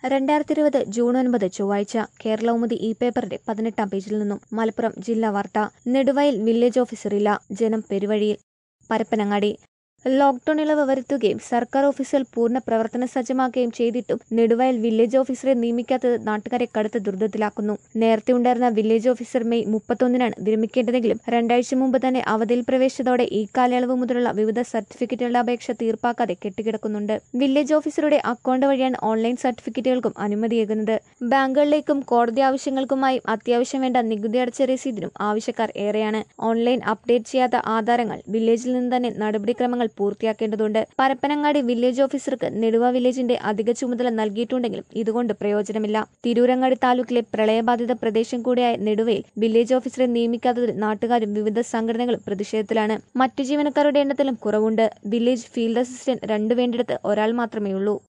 രണ്ടായിരത്തി ഇരുപത് ജൂൺ ഒൻപത് ചൊവ്വാഴ്ച കേരളൗമുദി ഇ പേപ്പറിന്റെ പതിനെട്ടാം പേജിൽ നിന്നും മലപ്പുറം ജില്ലാ വാർത്ത നെടുവയൽ വില്ലേജ് ഓഫീസറില്ല ജനം പെരുവഴിയിൽ പരപ്പനങ്ങാടി ലോക്ഡൌൺ ഇളവ് വരുത്തുകയും സർക്കാർ ഓഫീസുകൾ പൂർണ്ണ പ്രവർത്തന സജ്ജമാക്കുകയും ചെയ്തിട്ടും നെടുവയൽ വില്ലേജ് ഓഫീസറെ നിയമിക്കാത്തത് നാട്ടുകാരെ കടുത്ത ദുരിതത്തിലാക്കുന്നു നേരത്തെ ഉണ്ടായിരുന്ന വില്ലേജ് ഓഫീസർ മെയ് മുപ്പത്തൊന്നിനാണ് വിരമിക്കേണ്ടതെങ്കിലും രണ്ടാഴ്ച മുമ്പ് തന്നെ അവധിയിൽ പ്രവേശിച്ചതോടെ ഈ കാലയളവ് മുതലുള്ള വിവിധ സർട്ടിഫിക്കറ്റുകളുടെ അപേക്ഷ തീർപ്പാക്കാതെ കെട്ടിക്കിടക്കുന്നുണ്ട് വില്ലേജ് ഓഫീസറുടെ അക്കൗണ്ട് വഴിയാണ് ഓൺലൈൻ സർട്ടിഫിക്കറ്റുകൾക്കും അനുമതിയേകുന്നത് ബാങ്കുകളിലേക്കും കോടതി ആവശ്യങ്ങൾക്കുമായും അത്യാവശ്യം വേണ്ട നികുതി അടച്ച രസീതിനും ആവശ്യക്കാർ ഏറെയാണ് ഓൺലൈൻ അപ്ഡേറ്റ് ചെയ്യാത്ത ആധാരങ്ങൾ വില്ലേജിൽ നിന്ന് തന്നെ നടപടിക്രമങ്ങൾ പൂർത്തിയാക്കേണ്ടതുണ്ട് പരപ്പനങ്ങാടി വില്ലേജ് ഓഫീസർക്ക് നെടുവ വില്ലേജിന്റെ അധിക ചുമതല നൽകിയിട്ടുണ്ടെങ്കിലും ഇതുകൊണ്ട് പ്രയോജനമില്ല തിരൂരങ്ങാടി താലൂക്കിലെ പ്രളയബാധിത പ്രദേശം കൂടിയായ നെടുവയിൽ വില്ലേജ് ഓഫീസറെ നിയമിക്കാത്തതിൽ നാട്ടുകാരും വിവിധ സംഘടനകളും പ്രതിഷേധത്തിലാണ് മറ്റു ജീവനക്കാരുടെ എണ്ണത്തിലും കുറവുണ്ട് വില്ലേജ് ഫീൽഡ് അസിസ്റ്റന്റ് രണ്ടു വേണ്ടിടത്ത് ഒരാൾ മാത്രമേ ഉള്ളൂ